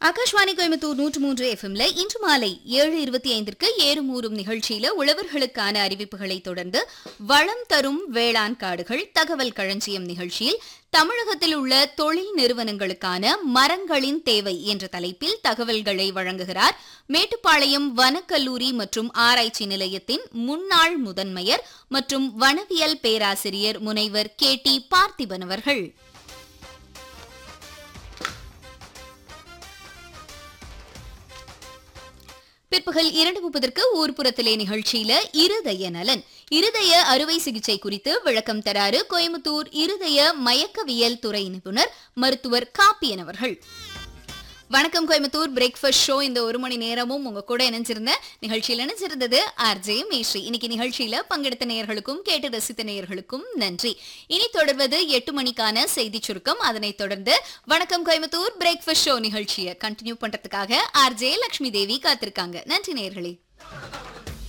ஆகாஷ்வாணி கோயம்புத்தூர் நூற்று மூன்று எஃப்எம்ல இன்று மாலை ஏழு இருபத்தி ஐந்திற்கு ஏறும் ஊறும் நிகழ்ச்சியில உழவர்களுக்கான அறிவிப்புகளை தொடர்ந்து வளம் தரும் வேளாண் காடுகள் தகவல் களஞ்சியம் நிகழ்ச்சியில் தமிழகத்தில் உள்ள தொழில் நிறுவனங்களுக்கான மரங்களின் தேவை என்ற தலைப்பில் தகவல்களை வழங்குகிறார் மேட்டுப்பாளையம் வனக்கல்லூரி மற்றும் ஆராய்ச்சி நிலையத்தின் முன்னாள் முதன்மையர் மற்றும் வனவியல் பேராசிரியர் முனைவர் கே டி பார்த்திபன் அவர்கள் பிற்பகல் இரண்டு முப்பதற்கு ஊர்ப்புறத்திலே நிகழ்ச்சியில இருதய நலன் இருதய அறுவை சிகிச்சை குறித்து விளக்கம் தராறு கோயம்புத்தூர் இருதய மயக்கவியல் துறை நிபுணர் மருத்துவர் காப்பியன் அவர்கள் வணக்கம் கோயம்புத்தூர் பிரேக்ஃபாஸ்ட் ஷோ இந்த ஒரு மணி நேரமும் உங்க கூட இணைஞ்சிருந்தேன் நிகழ்ச்சியில் இணைஞ்சிருந்தது ஆர்ஜே மேஸ்ரீ இன்னைக்கு நிகழ்ச்சியில பங்கெடுத்த நேயர்களுக்கும் கேட்டு ரசித்த நேயர்களுக்கும் நன்றி இனி தொடர்வது எட்டு மணிக்கான செய்தி சுருக்கம் அதனைத் தொடர்ந்து வணக்கம் கோயம்புத்தூர் பிரேக்ஃபாஸ்ட் ஷோ நிகழ்ச்சியை கண்டினியூ பண்றதுக்காக ஆர்ஜே லட்சுமி தேவி காத்திருக்காங்க நன்றி நேயர்களே